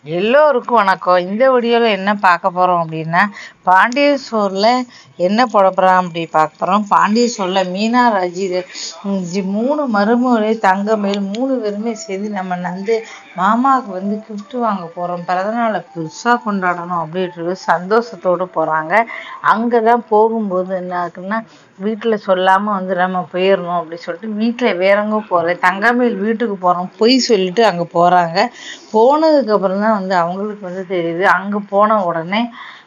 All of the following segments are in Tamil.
எல்லோருக்கும் வணக்கம் இந்த வீடியோவில் என்ன பார்க்க போகிறோம் அப்படின்னா பாண்டியன் ஸ்டோரில் என்ன போட போகிறோம் அப்படி பார்க்க போகிறோம் பாண்டியன் ஸ்டோரில் மீனா ராஜி ம், ஜி- மூணு மருமகளே தங்கமேல் மூணு பேருமே சேர்ந்து நம்ம வந்து மாமாவுக்கு வந்து gift வாங்க போகிறோம் பிறந்தநாளை பெருசாக கொண்டாடணும் அப்படின்றது சந்தோஷத்தோடு போகிறாங்க அங்கே தான் போகும்போது என்ன ஆகுதுன்னா வீட்டில் சொல்லாமல் வந்து நம்ம போயிடணும் அப்படி சொல்லிட்டு வீட்டில் வேறங்க போகிறேன் தங்கமேல் வீட்டுக்கு போகிறோம் பொய் சொல்லிட்டு அங்கே போகிறாங்க போனதுக்கப்புறம் தான் வந்து அவங்களுக்கு வந்து தெரியுது அங்கே போன உடனே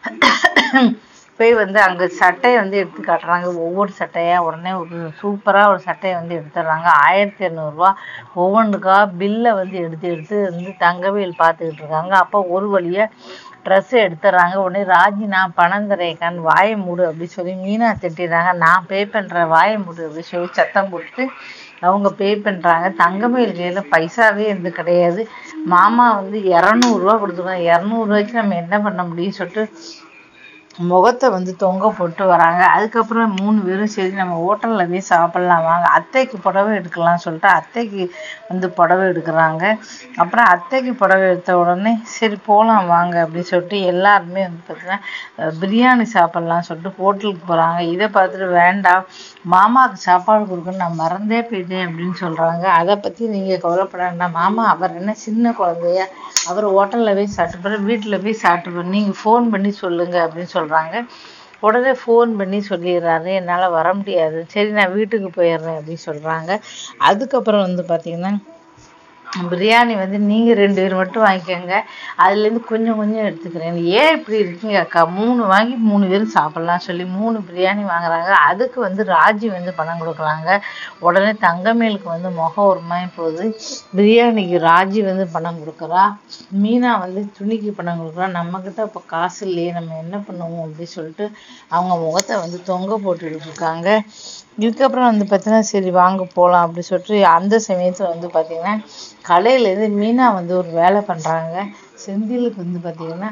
போய் வந்து அங்கே சட்டையை வந்து எடுத்து காட்டுறாங்க ஒவ்வொரு சட்டையாக உடனே ஒரு சூப்பராக ஒரு சட்டையை வந்து எடுத்துடுறாங்க ஆயிரத்தி இரநூறுவா ஒவ்வொன்றுக்கா பில்லை வந்து எடுத்து எடுத்து வந்து தங்கவேல் பார்த்துக்கிட்டு இருக்காங்க அப்போ ஒரு வழியாக ட்ரெஸ்ஸை எடுத்துடுறாங்க உடனே ராஜி நான் பணம் தரேக்கான் வாயை மூடு அப்படி சொல்லி மீனா திட்டிடுறாங்க நான் பே பண்ணுறேன் வாயை மூடு அப்படி சொல்லி சத்தம் போட்டு அவங்க பே பண்ணுறாங்க தங்கமயில் கையில் பைசாவே இருந்து கிடையாது மாமா வந்து இரநூறுவா கொடுத்துருக்காங்க இரநூறுவாய்க்கு நம்ம என்ன பண்ண முடியும்னு சொல்லிட்டு முகத்தை வந்து தொங்க போட்டு வராங்க அதுக்கப்புறம் மூணு பேரும் சரி நம்ம ஹோட்டலில் போய் சாப்பிட்லாம் வாங்க அத்தைக்கு புடவை எடுக்கலாம்னு சொல்லிட்டு அத்தைக்கு வந்து புடவை எடுக்கிறாங்க அப்புறம் அத்தைக்கு புடவை எடுத்த உடனே சரி போகலாம் வாங்க அப்படின்னு சொல்லிட்டு எல்லாருமே வந்து பார்த்தீங்கன்னா அஹ், பிரியாணி சாப்பிட்லாம்னு சொல்லிட்டு ஹோட்டலுக்கு போகிறாங்க இதை பார்த்துட்டு வேண்டாம் மாமாவுக்கு சாப்பாடு கொடுக்கணும் நான் மறந்தே போயிட்டேன் அப்படின்னு சொல்கிறாங்க அதை பற்றி நீங்கள் கவலைப்பட வேண்டாம் மாமா அவர் என்ன சின்ன குழந்தையா அவர் ஹோட்டலில் போய் சாப்பிட்டு வீட்டில் போய் சாப்பிட்டு நீங்கள் ஃபோன் பண்ணி சொல்லுங்க அப்படின்னு சொல்கிறாங்க உடனே ஃபோன் பண்ணி சொல்லிடுறாரு என்னால் வர முடியாது சரி நான் வீட்டுக்கு போயிடுறேன் அப்படின்னு சொல்கிறாங்க அதுக்கப்புறம் வந்து பார்த்தீங்கன்னா பிரியாணி வந்து நீங்கள் ரெண்டு பேர் மட்டும் வாங்கிக்கோங்க அதுலேருந்து கொஞ்சம் கொஞ்சம் எடுத்துக்கிறேன் ஏன் இப்படி இருக்கீங்க அக்கா மூணு வாங்கி மூணு பேரும் சாப்பிட்லாம் சொல்லி மூணு பிரியாணி வாங்குறாங்க அதுக்கு வந்து ராஜி வந்து பணம் கொடுக்குறாங்க உடனே தங்கமேலுக்கு வந்து முகம் ஒரு மாதிரி போகுது பிரியாணிக்கு ராஜி வந்து பணம் கொடுக்குறா மீனா வந்து துணிக்கு பணம் கொடுக்குறா நம்மக்கிட்ட இப்போ காசு இல்லையே நம்ம என்ன பண்ணுவோம் அப்படின்னு சொல்லிட்டு அவங்க முகத்தை வந்து தொங்க போட்டுட்டு இருக்காங்க இதுக்கப்புறம் வந்து பார்த்தீங்கன்னா சரி வாங்க போகலாம் அப்படி சொல்லிட்டு அந்த சமயத்தில் வந்து பார்த்தீங்கன்னா கடையிலேருந்து மீனா வந்து ஒரு வேலை பண்ணுறாங்க செந்திலுக்கு வந்து பார்த்தீங்கன்னா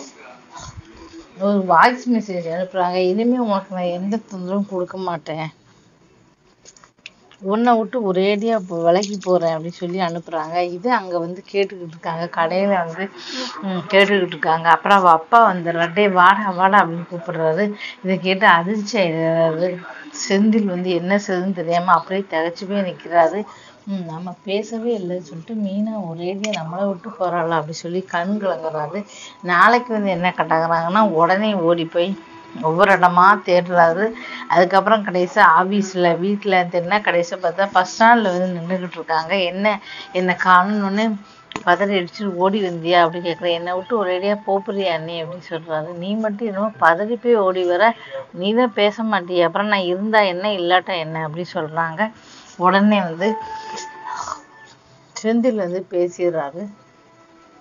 ஒரு வாய்ஸ் மெசேஜ் அனுப்புகிறாங்க இனிமேல் உனக்கு நான் எந்த தொந்தரவும் கொடுக்க மாட்டேன் உன்னை விட்டு ஒரேடியாக இப்போ விலைக்கு போகிறேன் அப்படின்னு சொல்லி அனுப்புகிறாங்க இது அங்கே வந்து கேட்டுக்கிட்டு இருக்காங்க கடையில் வந்து ம், கேட்டுக்கிட்டு இருக்காங்க அப்புறம் அவள் அப்பா வந்துடுறா டே வாடா வாடா அப்படின்னு கூப்பிடுறாரு இதை கேட்டு அதிர்ச்சி ஆயிடுறாரு செந்தில் வந்து என்ன செய்யுதுன்னு தெரியாமல் அப்படியே திகச்சு போய் நிற்கிறாரு ம் நம்ம பேசவே இல்லைன்னு சொல்லிட்டு மீனா ஒரேடியாக நம்மளை விட்டு போகிறாளா அப்படி சொல்லி கண் கலங்குறாரு நாளைக்கு வந்து என்ன கட்டாக்குறாங்கன்னா உடனே ஓடி போய் ஒவ்வொரு இடமா தேடுறாரு அதுக்கப்புறம் கடைசியாக ஆஃபீஸில் வீட்டில் தேடினா கடைசியாக பார்த்தா பஸ் ஸ்டாண்டில் வந்து நின்றுக்கிட்டு இருக்காங்க என்ன என்னை காணணுன்னு பதறி அடிச்சுட்டு ஓடி வந்தியா அப்படி கேட்குறேன் என்னை விட்டு ஒரேடியாக போப்புறியா அண்ணி அப்படின்னு சொல்கிறாரு நீ மட்டும் என்னமோ பதறி போய் ஓடி வர நீ தான் பேச மாட்டிய அப்புறம் நான் இருந்தா என்ன இல்லாட்டா என்ன அப்படி சொல்கிறாங்க உடனே வந்து செந்தில் வந்து பேசிடுறாரு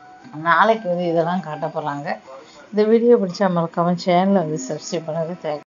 நாளைக்கு வந்து இதெல்லாம் காட்ட போகிறாங்க இந்த வீடியோ பிடிச்சா மறக்காம சேனலை வந்து சப்ஸ்கிரைப் பண்ணுறது தேங்க்ஸ்